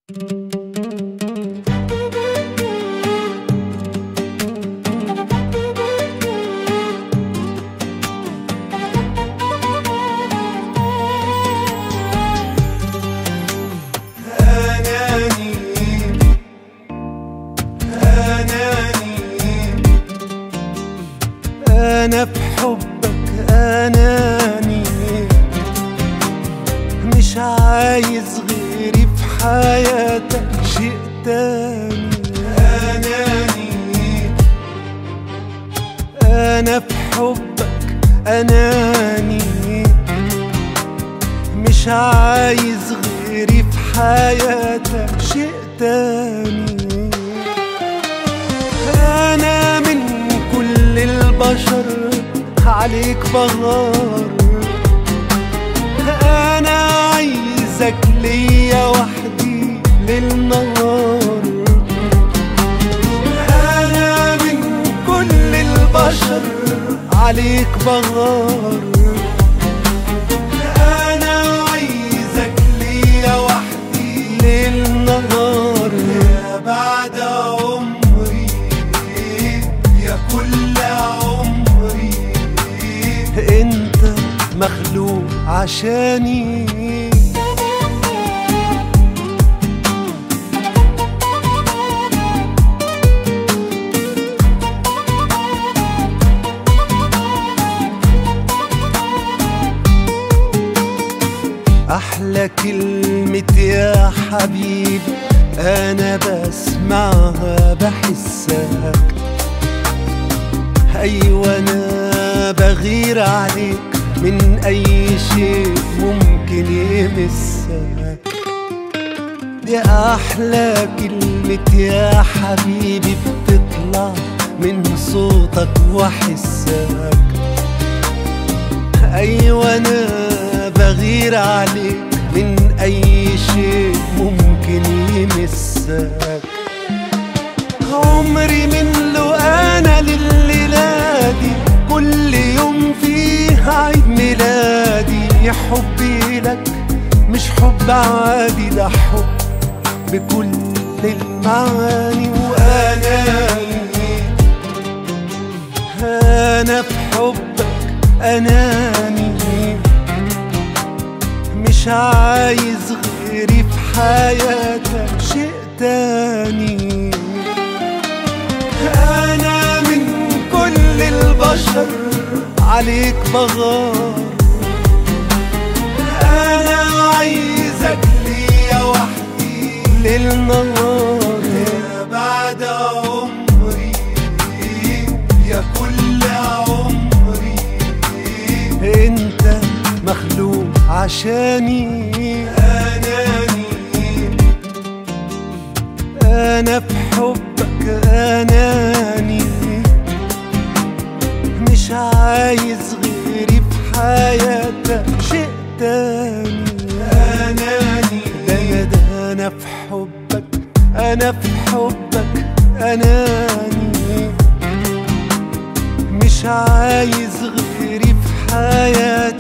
أناني أناني أنا بحبك أناني مش عايز غيري في حياتك شيء تاني أناني أنا بحبك أناني مش عايز غيري في حياتك شيء تاني أنا من كل البشر عليك بغار أنا عايزك ليا وحدي للنهار أنا من كل البشر عليك بغار أنا عايزك ليا وحدي للنهار يا بعد عمري يا كل عمري انت مخلوق عشاني أحلى كلمة يا حبيبي أنا بسمعها بحسك أيوة أنا بغير عليك من أي شيء ممكن يمسك دي أحلى كلمة يا حبيبي بتطلع من صوتك وحسك أيوة أنا بغير عليك من أي شيء ممكن يمسك عمري من له أنا لليلة دي كل يوم فيه عيد ميلادي حبي لك مش حب عادي ده حب بكل المعاني وأناني أنا بحبك أناني مش عايز غيري في حياتك شيء تاني أنا من كل البشر عليك بغار أنا عايزك ليا وحدي للنهار يا بعد عمري يا كل عمري انت مخلوق عشاني أناني أنا بحبك أناني مش عايز غيري في حياتك شيء تاني أناني ده يا ده أنا في حبك أنا في حبك أناني مش عايز غيري في حياتك